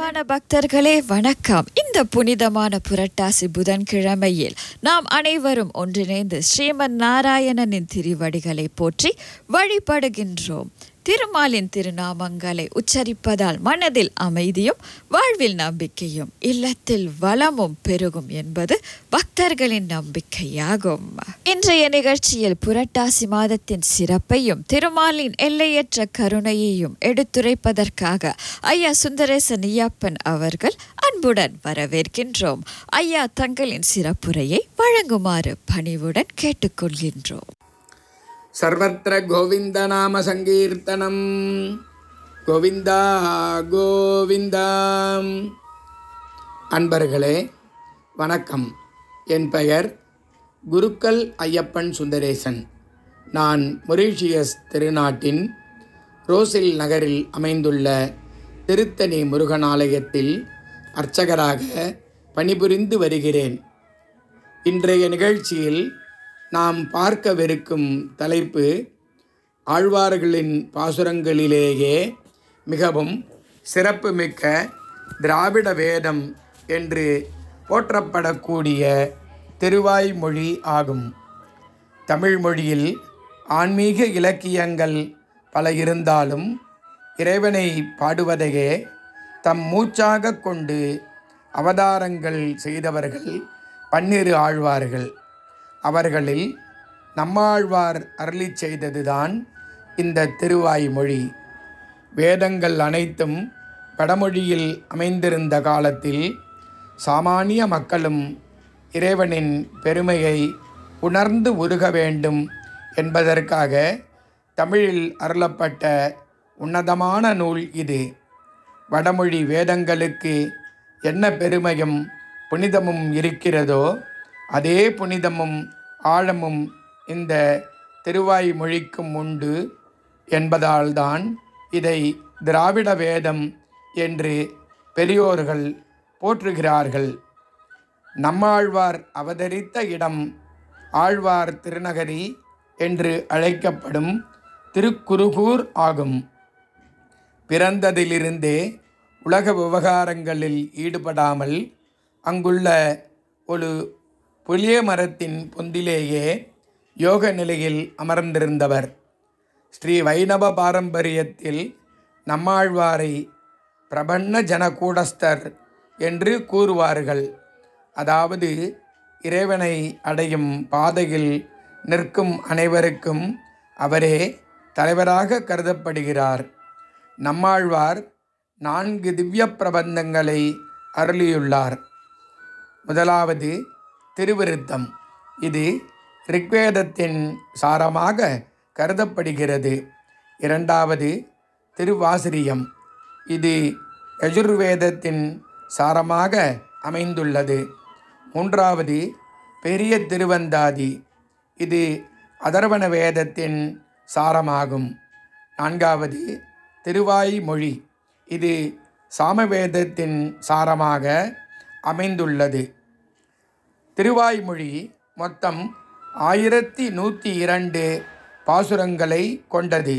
அன்பான பக்தர்களே வணக்கம் இந்த புனிதமான புரட்டாசி புதன்கிழமையில் நாம் அனைவரும் ஒன்றிணைந்து ஸ்ரீமன் நாராயணனின் திருவடிகளை போற்றி வழிபடுகின்றோம் திருமாலின் திருநாமங்களை உச்சரிப்பதால் மனதில் அமைதியும் வாழ்வில் நம்பிக்கையும் இல்லத்தில் வளமும் பெருகும் என்பது பக்தர்களின் நம்பிக்கையாகும் இன்றைய நிகழ்ச்சியில் புரட்டாசி மாதத்தின் சிறப்பையும் திருமாலின் எல்லையற்ற கருணையையும் எடுத்துரைப்பதற்காக ஐயா சுந்தரேசன் ஐயப்பன் அவர்கள் அன்புடன் வரவேற்கின்றோம் ஐயா தங்களின் சிறப்புரையை வழங்குமாறு பணிவுடன் கேட்டுக்கொள்கின்றோம் सर्वत्र गोविन्दनामसङ्कीर्तनं கோவிந்தா கோவிந்தா அன்பர்களே வணக்கம் என் பெயர் குருக்கள் ஐயப்பன் சுந்தரேசன் நான் மொரீஷியஸ் திருநாட்டின் ரோசில் நகரில் அமைந்துள்ள திருத்தணி முருகன் ஆலயத்தில் அர்ச்சகராக பணிபுரிந்து வருகிறேன் இன்றைய நிகழ்ச்சியில் நாம் பார்க்கவிருக்கும் தலைப்பு ஆழ்வார்களின் பாசுரங்களிலேயே மிகவும் சிறப்புமிக்க திராவிட வேதம் என்று போற்றப்படக்கூடிய திருவாய்மொழி ஆகும் தமிழ் மொழியில் ஆன்மீக இலக்கியங்கள் பல இருந்தாலும் இறைவனை பாடுவதையே தம் மூச்சாக கொண்டு அவதாரங்கள் செய்தவர்கள் பன்னிரு ஆழ்வார்கள் அவர்களில் நம்மாழ்வார் அருளி செய்ததுதான் இந்த திருவாய்மொழி வேதங்கள் அனைத்தும் வடமொழியில் அமைந்திருந்த காலத்தில் சாமானிய மக்களும் இறைவனின் பெருமையை உணர்ந்து உருக வேண்டும் என்பதற்காக தமிழில் அருளப்பட்ட உன்னதமான நூல் இது வடமொழி வேதங்களுக்கு என்ன பெருமையும் புனிதமும் இருக்கிறதோ அதே புனிதமும் ஆழமும் இந்த திருவாய்மொழிக்கும் உண்டு என்பதால்தான் இதை திராவிட வேதம் என்று பெரியோர்கள் போற்றுகிறார்கள் நம்மாழ்வார் அவதரித்த இடம் ஆழ்வார் திருநகரி என்று அழைக்கப்படும் திருக்குருகூர் ஆகும் பிறந்ததிலிருந்தே உலக விவகாரங்களில் ஈடுபடாமல் அங்குள்ள ஒரு புளிய மரத்தின் பொந்திலேயே யோக நிலையில் அமர்ந்திருந்தவர் ஸ்ரீ வைணவ பாரம்பரியத்தில் நம்மாழ்வாரை பிரபன்ன ஜனகூடஸ்தர் என்று கூறுவார்கள் அதாவது இறைவனை அடையும் பாதையில் நிற்கும் அனைவருக்கும் அவரே தலைவராக கருதப்படுகிறார் நம்மாழ்வார் நான்கு திவ்ய பிரபந்தங்களை அருளியுள்ளார் முதலாவது திருவிருத்தம் இது ரிக்வேதத்தின் சாரமாக கருதப்படுகிறது இரண்டாவது திருவாசிரியம் இது யஜுர்வேதத்தின் சாரமாக அமைந்துள்ளது மூன்றாவது பெரிய திருவந்தாதி இது அதர்வண வேதத்தின் சாரமாகும் நான்காவது திருவாய்மொழி இது சாமவேதத்தின் சாரமாக அமைந்துள்ளது திருவாய்மொழி மொத்தம் ஆயிரத்தி நூற்றி இரண்டு பாசுரங்களை கொண்டது